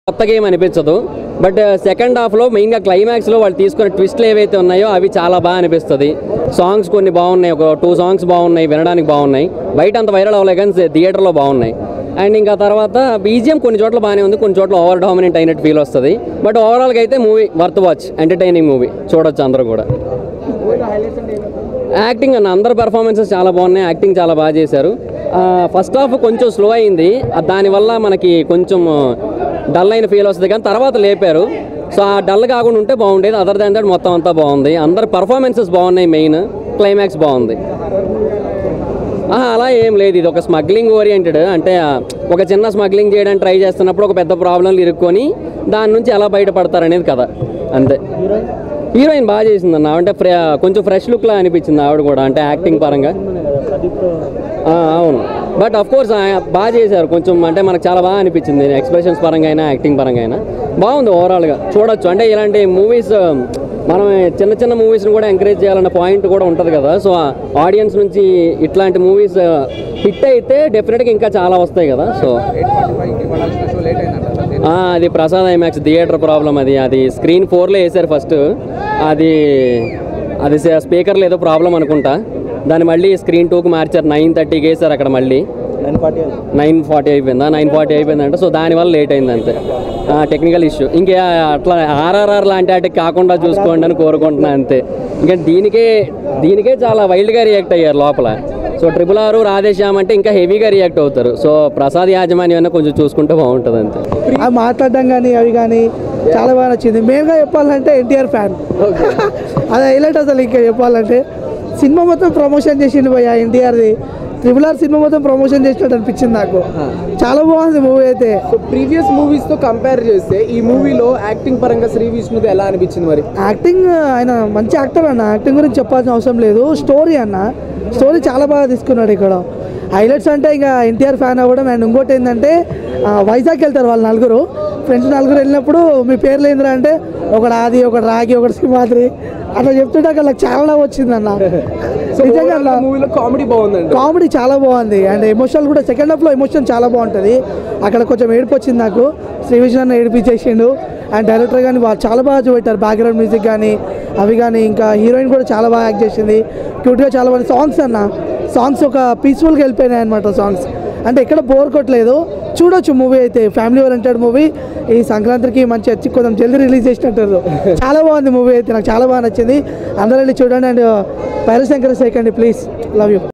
కొత్తగా ఏం అనిపించదు బట్ సెకండ్ హాఫ్లో మెయిన్గా క్లైమాక్స్లో వాళ్ళు తీసుకున్న ట్విస్ట్లు ఏవైతే ఉన్నాయో అవి చాలా బాగా అనిపిస్తుంది సాంగ్స్ కొన్ని బాగున్నాయి ఒక టూ సాంగ్స్ బాగున్నాయి వినడానికి బాగున్నాయి బయట అంత వైరల్ అవ్వలే కానీ థియేటర్లో బాగున్నాయి అండ్ ఇంకా తర్వాత బీజిఎం కొన్ని చోట్ల బాగానే ఉంది కొన్ని చోట్ల ఓవర్ డామినెంట్ అయినట్టు ఫీల్ వస్తుంది బట్ ఓవరాల్గా అయితే movie worth watch entertaining movie చూడొచ్చు అందరూ కూడా యాక్టింగ్ అన్న అందరు పెర్ఫార్మెన్సెస్ చాలా బాగున్నాయి యాక్టింగ్ చాలా బాగా చేశారు ఫస్ట్ హాఫ్ కొంచెం స్లో అయింది ఆ దానివల్ల మనకి కొంచెం డల్ అయిన ఫీల్ వస్తుంది కానీ తర్వాత లేపారు సో ఆ డల్ కాకుండా ఉంటే బాగుండేది అదర్ దాన్ దట్ మొత్తం అంతా బాగుంది అందరు పర్ఫార్మెన్సెస్ బాగున్నాయి మెయిన్ క్లైమాక్స్ బాగుంది ఆహా, అలా ఏం లేదు ఇది ఒక స్మగ్లింగ్ ఓరియంటెడ్ అంటే ఆ, ఒక చిన్న స్మగ్లింగ్ చేయడానికి ట్రై చేస్తున్నప్పుడు ఒక పెద్ద ప్రాబ్లంలు ఇరుక్కొని దాని నుంచి ఎలా బయటపడతారనేది కథ అంతే హీరోయిన్ బాగా చేసింది అన్న అంటే ఫ్రె కొంచెం ఫ్రెష్ లుక్లా అనిపించింది ఆవిడ కూడా అంటే యాక్టింగ్ పరంగా ఆ, అవును బట్ అఫ్ కోర్స్ బాగా చేశారు కొంచెం అంటే మనకు చాలా బాగా అనిపించింది ఎక్స్ప్రెషన్స్ పరంగా అయినా యాక్టింగ్ పరంగా అయినా బాగుంది ఓవరాల్గా చూడొచ్చు అంటే ఇలాంటి మూవీస్ మనం చిన్న చిన్న మూవీస్ని కూడా ఎంకరేజ్ చేయాలన్న పాయింట్ కూడా ఉంటుంది కదా సో ఆడియన్స్ నుంచి ఇట్లాంటి మూవీస్ హిట్ అయితే డెఫినెట్గా ఇంకా చాలా వస్తాయి కదా సో ఆ, అది ప్రసాద్ ఐమాక్స్ థియేటర్ ప్రాబ్లం అది అది స్క్రీన్ ఫోర్లో వేసారు ఫస్ట్ అది అది స్పీకర్లో ఏదో ప్రాబ్లం అనుకుంటా దాన్ని మళ్ళీ స్క్రీన్ టూకి మార్చారు నైన్ థర్టీకి వేసారు అక్కడ మళ్ళీ నైన్ ఫార్టీ అయిపోయిందా నైన్ ఫార్టీ అయిపోయిందంటే సో దానివల్ల లేట్ అయింది అంతే టెక్నికల్ ఇష్యూ ఇంకా అట్లా ఆర్ఆర్ఆర్ లాంటి వాటికి కాకుండా చూసుకోండి అని కోరుకుంటున్నా అంతే ఇంకా దీనికే దీనికే చాలా వైల్డ్గా రియాక్ట్ అయ్యారు లోపల సో ట్రిపుల్ ఆరు రాధేశ్యామ్ అంటే ఇంకా హెవీగా రియాక్ట్ అవుతారు సో ప్రసాద్ యాజమాన్యం అన్న కొంచెం చూసుకుంటే బాగుంటుంది అంతే అవి మాట్లాడడం కానీ అవి కానీ చాలా బాగా నచ్చింది మెయిన్గా చెప్పాలంటే ఎన్టీఆర్ ఫ్యాన్ అది హైలైట్ అసలు ఇంకా చెప్పాలంటే సినిమా మొత్తం ప్రమోషన్ చేసిండు భయ్య ఎన్టీఆర్ది ట్రిపుల్ ఆర్ సినిమా మొత్తం ప్రమోషన్ చేసినట్టు అనిపించింది నాకు చాలా బాగుంది మూవీ అయితే సో ప్రీవియస్ మూవీస్ తో కంపేర్ చేస్తే ఈ మూవీలో యాక్టింగ్ పరంగా శ్రీ విష్ణుది ఎలా అనిపించింది మరి యాక్టింగ్ ఆయన మంచి యాక్టర్ అన్న యాక్టింగ్ గురించి చెప్పాల్సిన అవసరం లేదు స్టోరీ అన్న స్టోరీ చాలా బాగా తీసుకున్నాడు ఇక్కడ హైలైట్స్ అంటే ఇక ఎన్టీఆర్ ఫ్యాన్ అవ్వడం అండ్ ఇంకోటి ఏంటంటే ఆ, వైజాగ్ వెళ్తారు వాళ్ళు నలుగురు ఫ్రెండ్స్ నలుగురు వెళ్ళినప్పుడు మీ పేర్లు ఏందిరా అంటే ఒకడు ఆది ఒకటి రాగి ఒకటి సింహాద్రి అట్లా చెప్తుంటే వాళ్ళకి చాలా నవ్వు వచ్చింది అన్న నిజంగా అన్న మూవీలో కామెడీ బాగుందండి కామెడీ చాలా బాగుంది అండ్ ఎమోషనల్ కూడా సెకండ్ హాఫ్లో ఎమోషన్ చాలా బాగుంటుంది అక్కడ కొంచెం ఏడుపు వచ్చింది నాకు శ్రీ విష్ణు అన్న ఏడిపించేసిండు అండ్ డైరెక్టర్ కానీ వాళ్ళు చాలా బాగా చూపెట్టారు బ్యాక్గ్రౌండ్ మ్యూజిక్ కానీ అవి కానీ ఇంకా హీరోయిన్ కూడా చాలా బాగా యాక్ట్ చేసింది క్యూట్గా చాలా బాగుంది సాంగ్స్ అన్న సాంగ్స్ ఒక పీస్ఫుల్గా వెళ్ళిపోయినాయి అనమాట సాంగ్స్ అంటే ఎక్కడ బోర్ కొట్టలేదు చూడొచ్చు మూవీ అయితే ఫ్యామిలీ ఓరియంటెడ్ మూవీ ఈ సంక్రాంతికి మంచి వచ్చి కొంచెం జల్దీ రిలీజ్ చేసినట్టు చాలా బాగుంది మూవీ అయితే నాకు చాలా బాగా నచ్చింది అందరూ వెళ్ళి చూడండి అండ్ పైరశంకర్ సేకండి ప్లీజ్ లవ్ యూ